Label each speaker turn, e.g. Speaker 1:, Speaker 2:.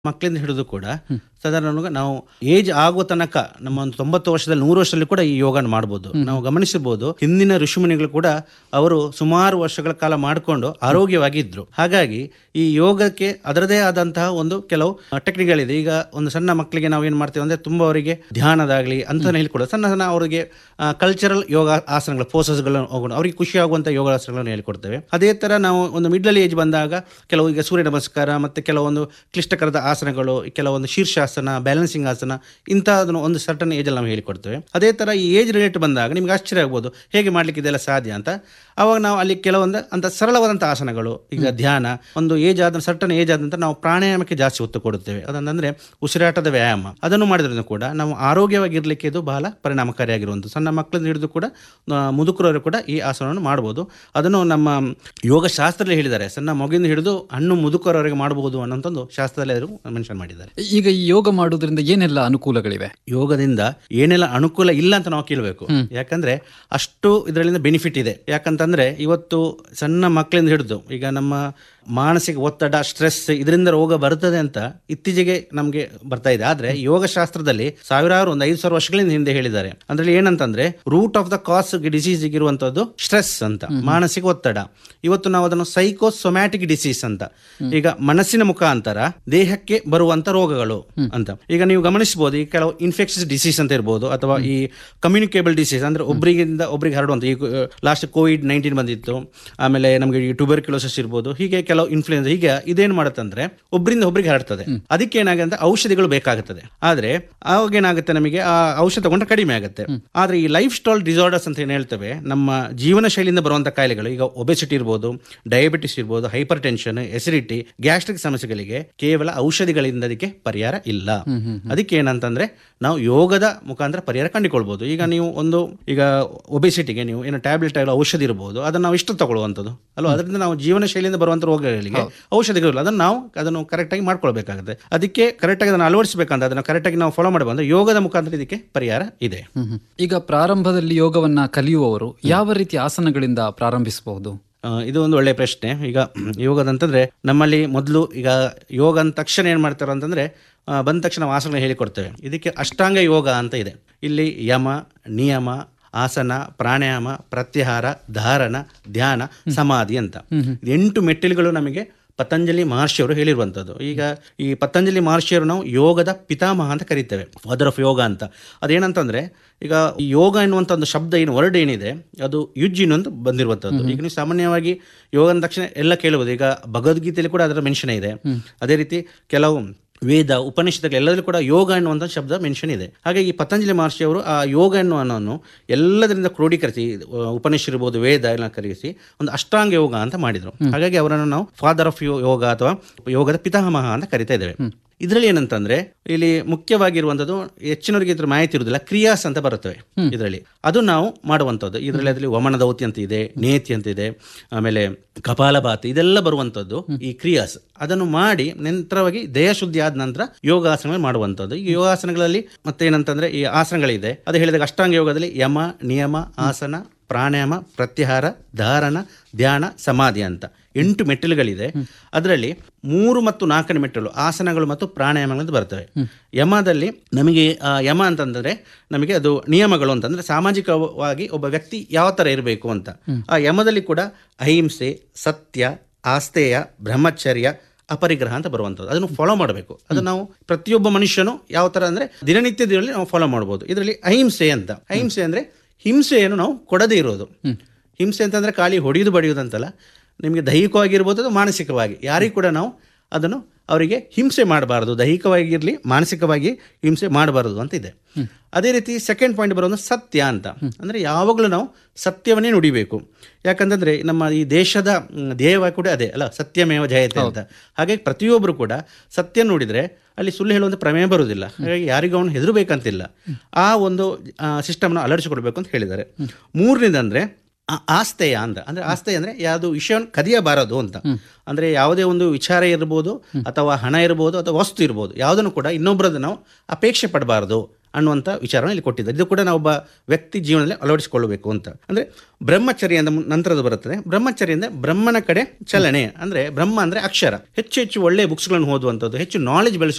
Speaker 1: ಮಕ್ಕಳಿಂದ ಹಿಡಿದು ಕೂಡ ಸಾಧಾರಣ ನಾವು ಏಜ್ ಆಗೋ ತನಕ ನಮ್ಮ ಒಂದು ತೊಂಬತ್ತು ವರ್ಷದಲ್ಲಿ ನೂರು ವರ್ಷದಲ್ಲಿ ಕೂಡ ಈ ಯೋಗನ ಮಾಡ್ಬೋದು ನಾವು ಗಮನಿಸಿರ್ಬೋದು ಹಿಂದಿನ ಋಷಿಮುನಿಗಳು ಕೂಡ ಅವರು ಸುಮಾರು ವರ್ಷಗಳ ಕಾಲ ಮಾಡಿಕೊಂಡು ಆರೋಗ್ಯವಾಗಿದ್ರು ಹಾಗಾಗಿ ಈ ಯೋಗಕ್ಕೆ ಅದರದೇ ಆದಂತಹ ಒಂದು ಕೆಲವು ಟೆಕ್ನಿಕ್ಗಳಿದೆ ಈಗ ಒಂದು ಸಣ್ಣ ಮಕ್ಕಳಿಗೆ ನಾವು ಏನು ಮಾಡ್ತೇವೆ ಅಂದ್ರೆ ತುಂಬಾ ಅವರಿಗೆ ಧ್ಯಾನದಾಗ್ಲಿ ಅಂತ ಹೇಳ್ಕೊಡೋದು ಸಣ್ಣ ಸಣ್ಣ ಅವರಿಗೆ ಕಲ್ಚರಲ್ ಯೋಗ ಆಸನಗಳ ಪೋಸಸ್ಗಳನ್ನು ಹೋಗೋಣ ಅವರಿಗೆ ಖುಷಿ ಆಗುವಂತ ಯೋಗಾಸನಗಳನ್ನು ಹೇಳ್ಕೊಡ್ತೇವೆ ಅದೇ ತರ ನಾವು ಒಂದು ಮಿಡ್ಲ್ ಏಜ್ ಬಂದಾಗ ಕೆಲವು ಈಗ ಸೂರ್ಯ ನಮಸ್ಕಾರ ಮತ್ತೆ ಕೆಲವೊಂದು ಕ್ಲಿಷ್ಟಕರದ ಆಸನಗಳು ಕೆಲವೊಂದು ಶೀರ್ಷಾಸನ ಬ್ಯಾಲೆನ್ಸಿಂಗ್ ಆಸನ ಇಂಥದನ್ನು ಒಂದು ಸರ್ಟನ್ ಏಜಲ್ಲಿ ನಾವು ಹೇಳಿಕೊಡ್ತೇವೆ ಅದೇ ತರ ಈ ಏಜ್ ರಿಲೇಟ್ ಬಂದಾಗ ನಿಮ್ಗೆ ಆಶ್ಚರ್ಯ ಆಗ್ಬೋದು ಹೇಗೆ ಮಾಡ್ಲಿಕ್ಕೆ ಇದೆಲ್ಲ ಸಾಧ್ಯ ಅಂತ ಅವಾಗ ನಾವು ಅಲ್ಲಿ ಕೆಲವೊಂದು ಅಂತ ಸರಳವಾದಂಥ ಆಸನಗಳು ಈಗ ಧ್ಯಾನ ಒಂದು ಏಜ್ ಆದ ಸರ್ಟನ್ ಏಜ್ ಆದ ನಂತರ ನಾವು ಪ್ರಾಣಾಯಾಮಕ್ಕೆ ಜಾಸ್ತಿ ಒತ್ತು ಕೊಡುತ್ತೇವೆ ಅದಂದ್ರೆ ಉಸಿರಾಟದ ವ್ಯಾಯಾಮ ಅದನ್ನು ಮಾಡಿದ್ರಿಂದ ಕೂಡ ನಾವು ಆರೋಗ್ಯವಾಗಿರ್ಲಿಕ್ಕೆ ಇದು ಬಹಳ ಪರಿಣಾಮಕಾರಿಯಾಗಿರುವಂಥ ಸಣ್ಣ ಮಕ್ಕಳಿಂದ ಹಿಡಿದು ಕೂಡ ಆ, ಮುದುಕರವರು ಕೂಡ ಈ ಆಸನವನ್ನು ಮಾಡ್ಬೋದು ಅದನ್ನು ನಮ್ಮ ಯೋಗ ಶಾಸ್ತ್ರದಲ್ಲಿ ಹೇಳಿದ್ದಾರೆ ಸಣ್ಣ ಮಗುವಿಂದ ಹಿಡಿದು ಹಣ್ಣು ಮುದುಕರವರೆಗೆ ಮಾಡಬಹುದು ಅನ್ನೋಂಥದ್ದು ಶಾಸ್ತ್ರದಲ್ಲಿ ಅವರು ಮೆನ್ಷನ್ ಮಾಡಿದ್ದಾರೆ
Speaker 2: ಈಗ ಈ ಯೋಗ ಮಾಡೋದ್ರಿಂದ ಏನೆಲ್ಲ ಅನುಕೂಲಗಳಿವೆ
Speaker 1: ಯೋಗದಿಂದ ಏನೆಲ್ಲ ಅನುಕೂಲ ಇಲ್ಲ ಅಂತ ನಾವು ಕೇಳಬೇಕು ಯಾಕಂದ್ರೆ ಅಷ್ಟು ಇದರಿಂದ ಬೆನಿಫಿಟ್ ಇದೆ ಯಾಕಂತಂದ್ರೆ ಇವತ್ತು ಸಣ್ಣ ಮಕ್ಕಳಿಂದ ಹಿಡಿದು ಈಗ ನಮ್ಮ ಮಾನಸಿಕ ಒತ್ತಡ ಸ್ಟ್ರೆಸ್ ಇದರಿಂದ ರೋಗ ಬರ್ತದೆ ಅಂತ ಇತ್ತೀಚೆಗೆ ನಮಗೆ ಬರ್ತಾ ಇದೆ ಆದ್ರೆ ಯೋಗ ಶಾಸ್ತ್ರದಲ್ಲಿ ಸಾವಿರಾರು ಒಂದು ಐದು ಸಾವಿರ ವರ್ಷಗಳಿಂದ ಹಿಂದೆ ಹೇಳಿದ್ದಾರೆ ಅಂದ್ರೆ ಏನಂತಂದ್ರೆ root of the cause disease ಇರುವಂತದ್ದು ಸ್ಟ್ರೆಸ್ ಅಂತ ಮಾನಸಿಕ ಒತ್ತಡ ಇವತ್ತು ನಾವು ಅದನ್ನು ಸೈಕೋಸೊಮ್ಯಾಟಿಕ್ ಡಿಸೀಸ್ ಅಂತ ಈಗ ಮನಸ್ಸಿನ ಮುಖಾಂತರ ದೇಹಕ್ಕೆ ಬರುವಂತ ರೋಗಗಳು ಅಂತ ಈಗ ನೀವು ಗಮನಿಸಬಹುದು ಈ ಕೆಲವು ಇನ್ಫೆಕ್ಷಸ್ ಡಿಸೀಸ್ ಅಂತ ಇರ್ಬೋದು ಅಥವಾ ಈ ಕಮ್ಯುನಿಕೇಬಲ್ ಡಿಸೀಸ್ ಅಂದ್ರೆ ಒಬ್ಬರಿಗಿಂದ ಒಬ್ಬರಿಗೆ ಹರಡುವಂತ ಈ ಲಾಸ್ಟ್ ಕೋವಿಡ್ ನೈನ್ಟೀನ್ ಬಂದಿತ್ತು ಆಮೇಲೆ ನಮಗೆ ಈ ಟ್ಯೂಬರ್ಕ್ಯುಲೋಸಿಸ್ ಇರ್ಬೋದು ಹೀಗೆ ಕೆಲವು ಇನ್ಫ್ಲೂಯೆನ್ಸ್ ಹೀಗೆ ಇದೇನು ಮಾಡುತ್ತಂದ್ರೆ ಒಬ್ಬರಿಂದ ಒಬ್ಬರಿಗೆ ಹರಡ್ತದೆ ಅದಕ್ಕೆ ಏನಾಗುತ್ತೆ ಅಂತ ಔಷಧಿಗಳು ಬೇಕಾಗುತ್ತದೆ ಆದ್ರೆ ಅವಾಗ ಏನಾಗುತ್ತೆ ನಮಗೆ ಆ ಔಷಧ ತಗೊಂಡ್ರೆ ಕಡಿಮೆ ಆಗುತ್ತೆ ಆದ್ರೆ ಈ ಲೈಫ್ ಸ್ಟೈಲ್ ಡಿಸಾರ್ಡರ್ಸ್ ಅಂತ ಏನು ಹೇಳ್ತೇವೆ ನಮ್ಮ ಜೀವನ ಶೈಲಿಯಿಂದ ಬರುವಂತ ಕಾಯಿಲೆಗಳು ಈಗ ಒಬೆಸಿಟಿ ಇರ್ಬೋದು ಡಯಾಬಿಟಿಸ್ ಇರ್ಬೋದು ಹೈಪರ್ ಟೆನ್ಷನ್ ಎಸಿಡಿಟಿ ಗ್ಯಾಸ್ಟ್ರಿಕ್ ಸಮಸ್ಯೆಗಳಿಗೆ ಕೇವಲ ಔಷಧಿಗಳಿಂದ ಅದಕ್ಕೆ ಪರಿಹಾರ ಇಲ್ಲ ಅದಕ್ಕೆ ಏನಂತಂದ್ರೆ ನಾವು ಯೋಗದ ಮುಖಾಂತರ ಪರಿಹಾರ ಕಂಡುಕೊಳ್ಬಹುದು ಈಗ ನೀವು ಒಂದು ಈಗ ಒಬೆಸಿಟಿಗೆ ನೀವು ಏನು ಟ್ಯಾಬ್ಲೆಟ್ ಆಗಲಿ ಔಷಧಿ ಇರಬಹುದು ಅದನ್ನು ನಾವು ಇಷ್ಟು ತಗೊಳ್ಳುವಂಥದ್ದು ಅಲ್ವಾ ಅದರಿಂದ ನಾವು ಜೀವನ ಶೈಲಿಯಿಂದ ಬರುವಂಥ ರೋಗಗಳಿಗೆ ಔಷಧಿಗಳು ಅದನ್ನು ನಾವು ಅದನ್ನು ಕರೆಕ್ಟಾಗಿ ಮಾಡ್ಕೊಳ್ಬೇಕಾಗುತ್ತೆ ಅದಕ್ಕೆ ಕರೆಕ್ಟಾಗಿ ಅದನ್ನು ಅಳವಡಿಸಬೇಕಂತ ಅದನ್ನು ಕರೆಕ್ಟಾಗಿ ನಾವು ಫಾಲೋ ಮಾಡಿ ಬಂದ್ರೆ ಯೋಗದ ಮುಖಾಂತರ ಇದಕ್ಕೆ ಪರಿಹಾರ ಇದೆ
Speaker 2: ಹ್ಮ್ ಹ್ಮ್. ಈಗ ಪ್ರಾರಂಭದಲ್ಲಿ ಯೋಗವನ್ನ ಕಲಿಯುವವರು ಯಾವ ರೀತಿ ಆಸನಗಳಿಂದ ಪ್ರಾರಂಭಿಸಬಹುದು
Speaker 1: ಆ, ಇದು ಒಂದು ಒಳ್ಳೆಯ ಪ್ರಶ್ನೆ ಈಗ ಯೋಗದಂತಂದ್ರೆ ನಮ್ಮಲ್ಲಿ ಮೊದಲು ಈಗ ಯೋಗ ಅಂದ ತಕ್ಷಣ ಏನು ಮಾಡ್ತಾರೆ ಅಂತಂದ್ರೆ ಆ, ಬಂದ ತಕ್ಷಣ ನಾವು ಆಸನ ಹೇಳಿಕೊಡ್ತೇವೆ ಇದಕ್ಕೆ ಅಷ್ಟಾಂಗ ಯೋಗ ಅಂತ ಇದೆ ಇಲ್ಲಿ ಯಮ ನಿಯಮ ಆಸನ ಪ್ರಾಣಾಯಾಮ ಪ್ರತ್ಯಾಹಾರ ಧಾರಣ ಧ್ಯಾನ ಸಮಾಧಿ ಅಂತ ಇದು ಎಂಟು ಮೆಟ್ಟಿಲುಗಳು ನಮಗೆ ಪತಂಜಲಿ ಮಹರ್ಷಿಯವರು ಹೇಳಿರುವಂಥದ್ದು ಈಗ ಈ ಪತಂಜಲಿ ಮಹರ್ಷಿಯವರು ನಾವು ಯೋಗದ ಪಿತಾಮಹ ಅಂತ ಕರಿತೇವೆ ಫಾದರ್ ಆಫ್ ಯೋಗ ಅಂತ ಅದೇನಂತಂದ್ರೆ ಈಗ ಈ ಯೋಗ ಎನ್ನುವಂಥ ಒಂದು ಶಬ್ದ ಏನು ವರ್ಡ್ ಏನಿದೆ ಅದು ಯುಜ್ಜಿನ್ ಅಂತ ಬಂದಿರುವಂಥದ್ದು ಈಗ ನೀವು ಸಾಮಾನ್ಯವಾಗಿ ಯೋಗ ಅಂದ ತಕ್ಷಣ ಎಲ್ಲ ಕೇಳಬಹುದು ಈಗ ಭಗವದ್ಗೀತೆಯಲ್ಲಿ ಕೂಡ ಅದರ ಮೆನ್ಷನ್ ಇದೆ ಅದೇ ರೀತಿ ಕೆಲವು ವೇದ ಉಪನಿಷತ್ತುಗಳು ಎಲ್ಲದರಲ್ಲೂ ಕೂಡ ಯೋಗ ಎನ್ನುವಂಥ ಶಬ್ದ ಮೆನ್ಷನ್ ಇದೆ ಹಾಗೆ ಈ ಪತಂಜಲಿ ಮಹರ್ಷಿ ಅವರು ಆ ಯೋಗ ಎನ್ನುವನನ್ನು ಎಲ್ಲದರಿಂದ ಕ್ರೋಢೀಕರಿಸಿ ಆ, ಉಪನಿಷತ್ ಇರ್ಬೋದು ವೇದ ಎಲ್ಲ ಕರೆಸಿ ಒಂದು ಅಷ್ಟಾಂಗ ಯೋಗ ಅಂತ ಮಾಡಿದರು ಹಾಗಾಗಿ ಅವರನ್ನು ನಾವು ಫಾದರ್ ಆಫ್ ಯೋಗ ಅಥವಾ ಯೋಗದ ಪಿತಾಮಹ ಅಂತ ಕರಿತಾ ಇದ್ದೇವೆ ಇದರಲ್ಲಿ ಏನಂತಂದ್ರೆ ಇಲ್ಲಿ ಮುಖ್ಯವಾಗಿರುವಂಥದ್ದು ಹೆಚ್ಚಿನವರಿಗೆ ಇದ್ರ ಮಾಹಿತಿ ಇರುವುದಿಲ್ಲ ಕ್ರಿಯಾಸ್ ಅಂತ ಬರುತ್ತವೆ ಇದರಲ್ಲಿ ಅದು ನಾವು ಮಾಡುವಂಥದ್ದು ಇದರಲ್ಲಿ ಅದರಲ್ಲಿ ವಮನ ದೌತಿ ಅಂತ ಇದೆ ನೇತಿ ಅಂತ ಇದೆ ಆಮೇಲೆ ಕಪಾಲಭಾತಿ ಇದೆಲ್ಲ ಬರುವಂಥದ್ದು ಈ ಕ್ರಿಯಾಸ್ ಅದನ್ನು ಮಾಡಿ ನಂತರವಾಗಿ ದೇಹ ಶುದ್ಧಿ ಆದ ನಂತರ ಯೋಗಾಸನಗಳು ಮಾಡುವಂಥದ್ದು ಈ ಯೋಗಾಸನಗಳಲ್ಲಿ ಮತ್ತೆ ಏನಂತಂದ್ರೆ ಈ ಆಸನಗಳಿದೆ ಅದು ಹೇಳಿದಾಗ ಅಷ್ಟಾಂಗ ಯೋಗದಲ್ಲಿ ಯಮ ನಿಯಮ ಆಸನ ಪ್ರಾಣಾಯಾಮ ಪ್ರತ್ಯಾಹಾರ ಧಾರಣ ಧ್ಯಾನ ಸಮಾಧಿ ಅಂತ ಎಂಟು ಮೆಟ್ಟಿಲುಗಳಿದೆ ಅದರಲ್ಲಿ ಮೂರು ಮತ್ತು ನಾಲ್ಕನೇ ಮೆಟ್ಟಿಲು ಆಸನಗಳು ಮತ್ತು ಪ್ರಾಣಾಯಾಮಗಳು ಬರ್ತವೆ ಯಮದಲ್ಲಿ ನಮಗೆ ಆ, ಯಮ ಅಂತಂದ್ರೆ ನಮಗೆ ಅದು ನಿಯಮಗಳು ಅಂತಂದ್ರೆ ಸಾಮಾಜಿಕವಾಗಿ ಒಬ್ಬ ವ್ಯಕ್ತಿ ಯಾವ ತರ ಇರಬೇಕು ಅಂತ ಆ ಯಮದಲ್ಲಿ ಕೂಡ ಅಹಿಂಸೆ ಸತ್ಯ ಆಸ್ತೇಯ ಬ್ರಹ್ಮಚರ್ಯ ಅಪರಿಗ್ರಹ ಅಂತ ಬರುವಂಥದ್ದು ಅದನ್ನು ಫಾಲೋ ಮಾಡಬೇಕು ಅದು ನಾವು ಪ್ರತಿಯೊಬ್ಬ ಮನುಷ್ಯನು ಯಾವ ತರ ಅಂದ್ರೆ ದಿನನಿತ್ಯದಲ್ಲಿ ನಾವು ಫಾಲೋ ಮಾಡ್ಬೋದು ಇದರಲ್ಲಿ ಅಹಿಂಸೆ ಅಂತ ಅಹಿಂಸೆ ಅಂದ್ರೆ ಹಿಂಸೆಯನ್ನು ನಾವು ಕೊಡದೇ ಇರೋದು ಹಿಂಸೆ ಅಂತಂದ್ರೆ ಖಾಲಿ ಹೊಡೆಯುವುದು ಬಡಿಯುವುದು ಅಂತಲ್ಲ ನಿಮಗೆ ದೈಹಿಕವಾಗಿರ್ಬೋದು ಅಥವಾ ಮಾನಸಿಕವಾಗಿ ಯಾರಿಗೂ ಕೂಡ ನಾವು ಅದನ್ನು ಅವರಿಗೆ ಹಿಂಸೆ ಮಾಡಬಾರದು ದೈಹಿಕವಾಗಿರಲಿ ಮಾನಸಿಕವಾಗಿ ಹಿಂಸೆ ಮಾಡಬಾರದು ಅಂತ ಇದೆ ಅದೇ ರೀತಿ ಸೆಕೆಂಡ್ ಪಾಯಿಂಟ್ ಬರೋದು ಸತ್ಯ ಅಂತ ಅಂದರೆ ಯಾವಾಗಲೂ ನಾವು ಸತ್ಯವನ್ನೇ ನುಡಿಬೇಕು ಯಾಕಂತಂದ್ರೆ ನಮ್ಮ ಈ ದೇಶದ ಮ್, ಧ್ಯೇಯವಾಗಿ ಕೂಡ ಅದೇ ಅಲ್ಲ ಸತ್ಯಮೇವ ಜಯತೆ ಅಂತ ಹಾಗಾಗಿ ಪ್ರತಿಯೊಬ್ಬರು ಕೂಡ ಸತ್ಯ ನುಡಿದ್ರೆ ಅಲ್ಲಿ ಸುಳ್ಳು ಹೇಳುವಂಥ ಪ್ರಮೇಯ ಬರುವುದಿಲ್ಲ ಹಾಗಾಗಿ ಯಾರಿಗೂ ಅವನು ಹೆದರಬೇಕಂತಿಲ್ಲ ಆ ಒಂದು ಸಿಸ್ಟಮ್ನ ಅಳವಡಿಸಿಕೊಡ್ಬೇಕು ಅಂತ ಹೇಳಿದ್ದಾರೆ ಮೂರನೇದಂದ್ರೆ ಆ- ಆಸ್ತೆಯ ಅಂತ ಅಂದ್ರೆ ಆಸ್ತೆಯ ಅಂದ್ರೆ ಯಾವುದು ವಿಷಯವನ್ನು ಕದಿಯಬಾರದು ಅಂತ ಅಂದ್ರೆ ಯಾವುದೇ ಒಂದು ವಿಚಾರ ಇರ್ಬೋದು ಅಥವಾ ಹಣ ಇರ್ಬೋದು ಅಥವಾ ವಸ್ತು ಇರ್ಬೋದು ಯಾವುದನ್ನು ಕೂಡ ಇನ್ನೊಬ್ಬರದ್ದು ನಾವು ಅಪೇಕ್ಷೆ ಪಡಬಾರದು ಅನ್ನುವಂಥ ವಿಚಾರವನ್ನು ಇಲ್ಲಿ ಕೊಟ್ಟಿದ್ದಾರೆ ಇದು ಕೂಡ ನಾವು ಒಬ್ಬ ವ್ಯಕ್ತಿ ಜೀವನದಲ್ಲಿ ಅಳವಡಿಸಿಕೊಳ್ಳಬೇಕು ಅಂತ ಅಂದ್ರೆ ಬ್ರಹ್ಮಚರ್ಯ ಅಂತ ನಂತರದ್ದು ಬರುತ್ತದೆ ಬ್ರಹ್ಮಚರ್ಯ ಅಂದ್ರೆ ಬ್ರಹ್ಮನ ಕಡೆ ಚಲನೆ ಅಂದ್ರೆ ಬ್ರಹ್ಮ ಅಂದ್ರೆ ಅಕ್ಷರ ಹೆಚ್ಚು ಹೆಚ್ಚು ಒಳ್ಳೆಯ ಬುಕ್ಸ್ಗಳನ್ನು ಓದುವಂಥದ್ದು ಹೆಚ್ಚು ನಾಲೆಜ್ ಬೆಳೆಸಿ